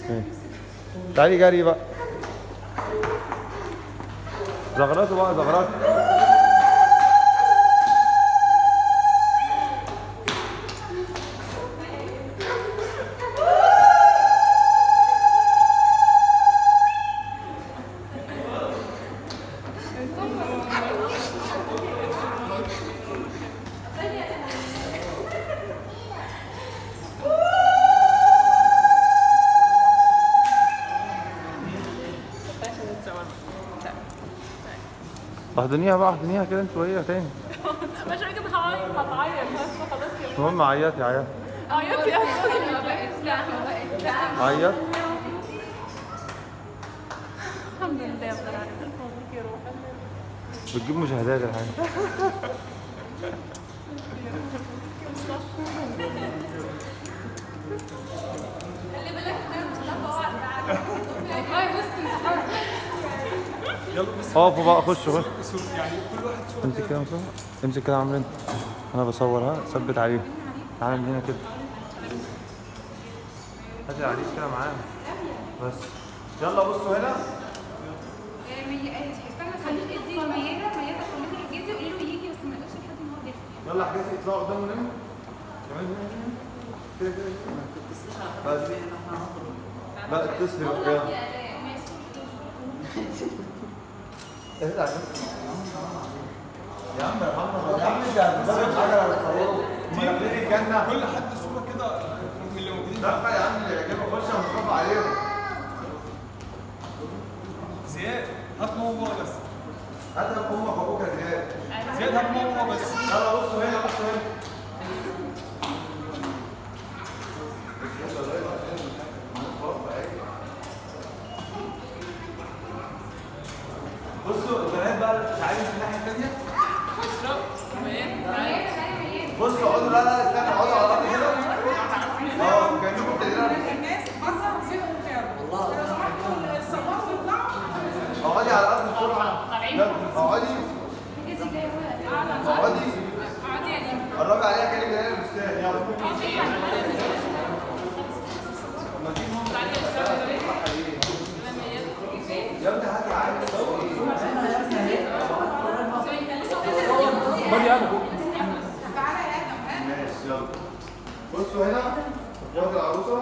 ماشي. تعالي جري بقى زغرته بقى زغرته احضنيها بقى احضنيها كده انت وهي تاني مش كده هعيط هتعيط بس خلاص يا مش مهم عيطي عيطي عيط يا عيط الحمد لله يا رب العالمين الف مبروك يا روح بتجيب مشاهدات الحاجة اقفوا بقى خشوا خش امسك كده مصطفى امسك كده يا عمرو انت انا بصور ها ثبت عليهم تعالى من هنا كده هات العريس كده معانا بس يلا بصوا هنا استنى خليك ادي ميادة ميادة خليك احجزي وقولي له يجي بس ما يقولش لحد ان هو جه يلا احجزي اطلعوا قدامه نموا كمان هنا. كده كده كده. بس لا اتصلي بقى يلا اهدى على نفسك. يا عم يا محمد يا عم انت هتبقى حاجه ولا تصوره هم داخلين الجنه كل حد صوره كده من اللي موجودين دخل يا عم اللي يعجبك خش يا مصطفى عليهم زياد هات ماما بس هات امك وابوك يا زياد زياد هات ماما بس يلا بصوا هنا بصوا هنا بصوا البنات بقى تعالوا في الناحيه الثانيه بصوا اقعدوا لا لا استنى اقعدوا على الارض كده اه كانكم بتقدروا الناس اصلا زهقوا فعلا لو سمحتوا الصباح يطلعوا اقعدي على الارض بسرعه يلا اقعدي اقعدي قربي عليها كلمه جايه الاستاذ يلا يا ابني هاتي عادي تعالى يا ادم ها ماشي يلا بصوا هنا اخوات العروسه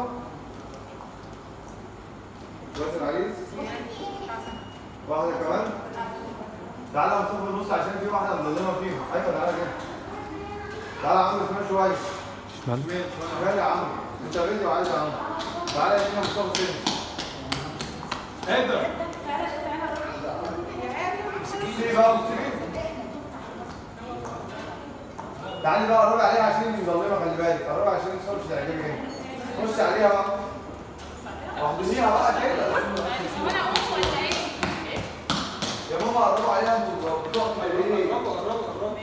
اخوات العريس واحده كمان تعالى يا مصطفى نبص عشان في واحده مظلمه فيهم ايوه تعالى كده تعالى يا عم اسمها شويه شمال شمال يا عم انت فيديو عايز يا عم تعالى يا شيخ مصطفى سن قادر سيبي بقى بصي تعالي بقى قربي عليها عشان مظلمه خلي بالك قربي عشان الصوت مش هيعجبك هنا خش عليها بقى واحضنيها بقى كده يا ماما قربوا عليها انتوا بتقعدوا ليه؟ قربوا قربوا قربوا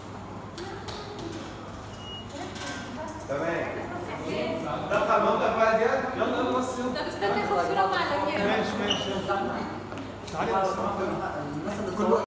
تمام دخل مامتك بقى زياد يلا يلا بس يلا طب استنى خد صورة مع الرجالة ماشي ماشي يلا تعالي بس